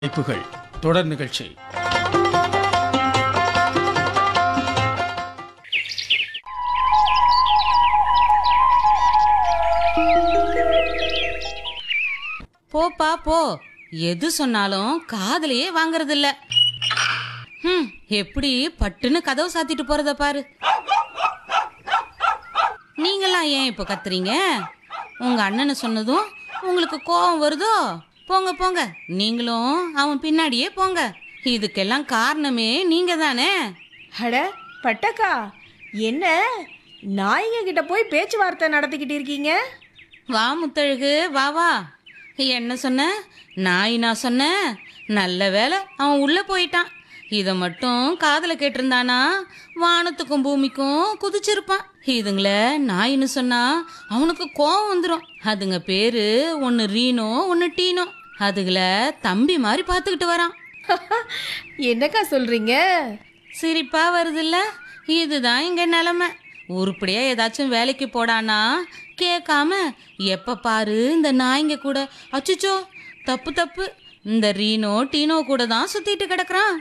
வாய்ப்புகள் தொடர் நிகழ்ச்சி போப்பா போ எது சொன்னாலும் காதுலயே வாங்குறதில்ல ஹம் எப்படி பட்டுன்னு கதவு சாத்திட்டு போறத பாரு நீங்களாம் ஏன் இப்போ கத்துறீங்க உங்க அண்ணனை சொன்னதும் உங்களுக்கு கோபம் வருதோ போங்க போங்க நீங்களும் அவன் பின்னாடியே போங்க இதுக்கெல்லாம் காரணமே நீங்க தானே அட பட்டக்கா என்ன நாய்ங்க கிட்ட போய் பேச்சுவார்த்தை நடத்திக்கிட்டு இருக்கீங்க வா முத்தழகு வா வா என்ன சொன்ன நாய் நான் சொன்னேன் நல்ல வேலை அவன் உள்ள போயிட்டான் இதை மட்டும் காதுல கேட்டிருந்தானா வானத்துக்கும் பூமிக்கும் குதிச்சிருப்பான் இதுங்கள நாயின்னு சொன்னா அவனுக்கு கோவம் வந்துடும் அதுங்க பேரு ஒன்று ரீனோ ஒன்று டீனோ அதுகளை தம்பி மாதிரி பார்த்துக்கிட்டு வரான் என்னக்கா சொல்றீங்க சிரிப்பா வருதுல்ல இதுதான் இங்க நிலைமை உருப்படியா ஏதாச்சும் வேலைக்கு போடானா கேட்காம எப்ப பாரு இந்த நாய்ங்க கூட அச்சுச்சோ தப்பு தப்பு இந்த ரீனோ டீனோ கூட தான் சுத்திட்டு கிடக்குறான்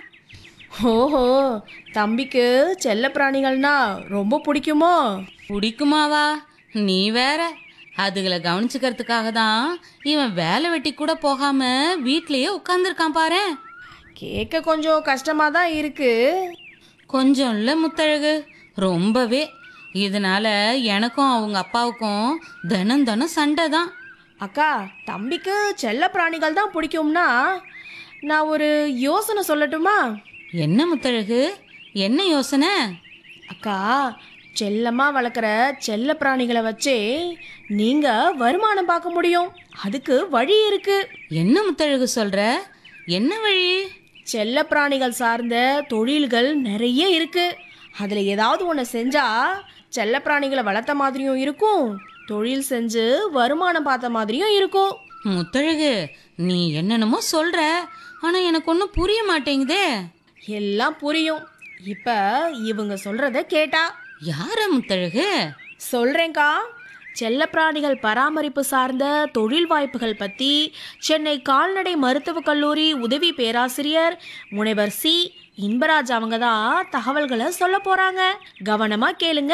ஓஹோ தம்பிக்கு செல்ல பிராணிகள்னா ரொம்ப பிடிக்குமோ பிடிக்குமாவா நீ வேற அதுகளை கவனிச்சுக்கிறதுக்காக தான் இவன் வேலை வெட்டி கூட போகாம வீட்லயே உட்காந்துருக்கான் பாரேன் கேட்க கொஞ்சம் கஷ்டமா தான் இருக்கு கொஞ்சம் இல்லை முத்தழகு ரொம்பவே இதனால எனக்கும் அவங்க அப்பாவுக்கும் தினம் தினம் சண்டை தான் அக்கா தம்பிக்கு செல்ல பிராணிகள் தான் பிடிக்கும்னா நான் ஒரு யோசனை சொல்லட்டுமா என்ன முத்தழகு என்ன யோசனை அக்கா செல்லமா வளர்க்குற செல்ல பிராணிகளை வச்சே நீங்க வருமானம் பார்க்க முடியும் அதுக்கு வழி இருக்கு என்ன முத்தழகு சொல்ற என்ன வழி செல்ல பிராணிகள் சார்ந்த தொழில்கள் நிறைய இருக்கு அதில் ஏதாவது ஒன்று செஞ்சா செல்ல பிராணிகளை வளர்த்த மாதிரியும் இருக்கும் தொழில் செஞ்சு வருமானம் பார்த்த மாதிரியும் இருக்கும் முத்தழகு நீ என்னென்னமோ சொல்ற ஆனா எனக்கு ஒன்றும் புரிய மாட்டேங்குதே எல்லாம் புரியும் இப்போ இவங்க சொல்றத கேட்டா யார முத்தழகு சொல்றேன்க்கா செல்லப்பிராணிகள் பராமரிப்பு சார்ந்த தொழில் வாய்ப்புகள் பற்றி சென்னை கால்நடை மருத்துவக் கல்லூரி உதவி பேராசிரியர் முனைவர் சி இன்பராஜ் அவங்க தான் தகவல்களை சொல்ல போறாங்க கவனமா கேளுங்க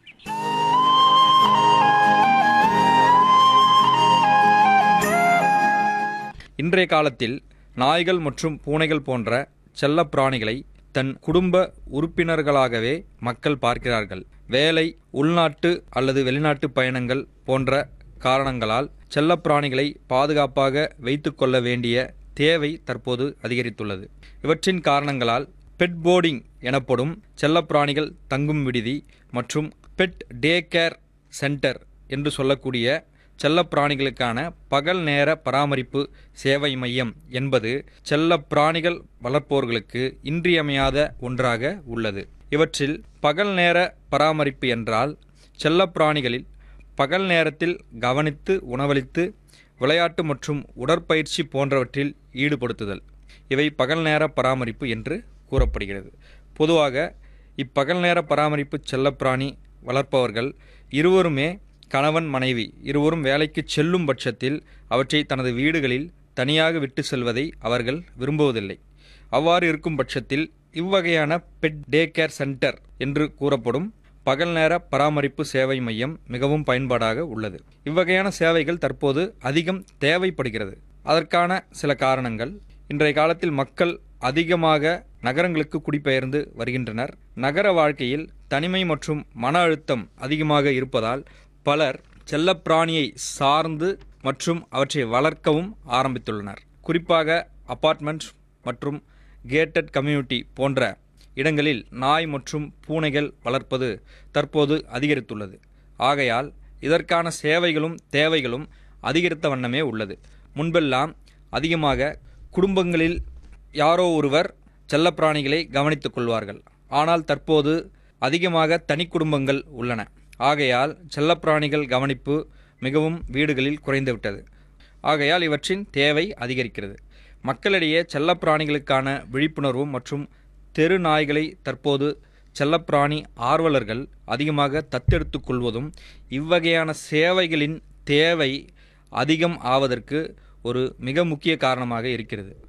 இன்றைய காலத்தில் நாய்கள் மற்றும் பூனைகள் போன்ற செல்லப் பிராணிகளை தன் குடும்ப உறுப்பினர்களாகவே மக்கள் பார்க்கிறார்கள் வேலை உள்நாட்டு அல்லது வெளிநாட்டு பயணங்கள் போன்ற காரணங்களால் செல்லப் பிராணிகளை பாதுகாப்பாக வைத்துக்கொள்ள வேண்டிய தேவை தற்போது அதிகரித்துள்ளது இவற்றின் காரணங்களால் பெட் போர்டிங் எனப்படும் செல்லப்பிராணிகள் தங்கும் விடுதி மற்றும் பெட் டே கேர் சென்டர் என்று சொல்லக்கூடிய செல்லப்பிராணிகளுக்கான பகல் நேர பராமரிப்பு சேவை மையம் என்பது செல்லப்பிராணிகள் வளர்ப்போர்களுக்கு இன்றியமையாத ஒன்றாக உள்ளது இவற்றில் பகல் நேர பராமரிப்பு என்றால் செல்லப்பிராணிகளில் பகல் நேரத்தில் கவனித்து உணவளித்து விளையாட்டு மற்றும் உடற்பயிற்சி போன்றவற்றில் ஈடுபடுத்துதல் இவை பகல் நேர பராமரிப்பு என்று கூறப்படுகிறது பொதுவாக இப்பகல் நேர பராமரிப்பு செல்லப்பிராணி வளர்ப்பவர்கள் இருவருமே கணவன் மனைவி இருவரும் வேலைக்கு செல்லும் பட்சத்தில் அவற்றை தனது வீடுகளில் தனியாக விட்டு செல்வதை அவர்கள் விரும்புவதில்லை அவ்வாறு இருக்கும் பட்சத்தில் இவ்வகையான பெட் டே கேர் சென்டர் என்று கூறப்படும் பகல் நேர பராமரிப்பு சேவை மையம் மிகவும் பயன்பாடாக உள்ளது இவ்வகையான சேவைகள் தற்போது அதிகம் தேவைப்படுகிறது அதற்கான சில காரணங்கள் இன்றைய காலத்தில் மக்கள் அதிகமாக நகரங்களுக்கு குடிபெயர்ந்து வருகின்றனர் நகர வாழ்க்கையில் தனிமை மற்றும் மன அழுத்தம் அதிகமாக இருப்பதால் பலர் செல்லப்பிராணியை சார்ந்து மற்றும் அவற்றை வளர்க்கவும் ஆரம்பித்துள்ளனர் குறிப்பாக அபார்ட்மெண்ட் மற்றும் கேட்டட் கம்யூனிட்டி போன்ற இடங்களில் நாய் மற்றும் பூனைகள் வளர்ப்பது தற்போது அதிகரித்துள்ளது ஆகையால் இதற்கான சேவைகளும் தேவைகளும் அதிகரித்த வண்ணமே உள்ளது முன்பெல்லாம் அதிகமாக குடும்பங்களில் யாரோ ஒருவர் செல்லப்பிராணிகளை கவனித்துக் கொள்வார்கள் ஆனால் தற்போது அதிகமாக தனி குடும்பங்கள் உள்ளன ஆகையால் செல்லப்பிராணிகள் கவனிப்பு மிகவும் வீடுகளில் குறைந்துவிட்டது ஆகையால் இவற்றின் தேவை அதிகரிக்கிறது மக்களிடையே செல்லப்பிராணிகளுக்கான விழிப்புணர்வும் மற்றும் தெரு நாய்களை தற்போது செல்லப்பிராணி ஆர்வலர்கள் அதிகமாக தத்தெடுத்துக் கொள்வதும் இவ்வகையான சேவைகளின் தேவை அதிகம் ஆவதற்கு ஒரு மிக முக்கிய காரணமாக இருக்கிறது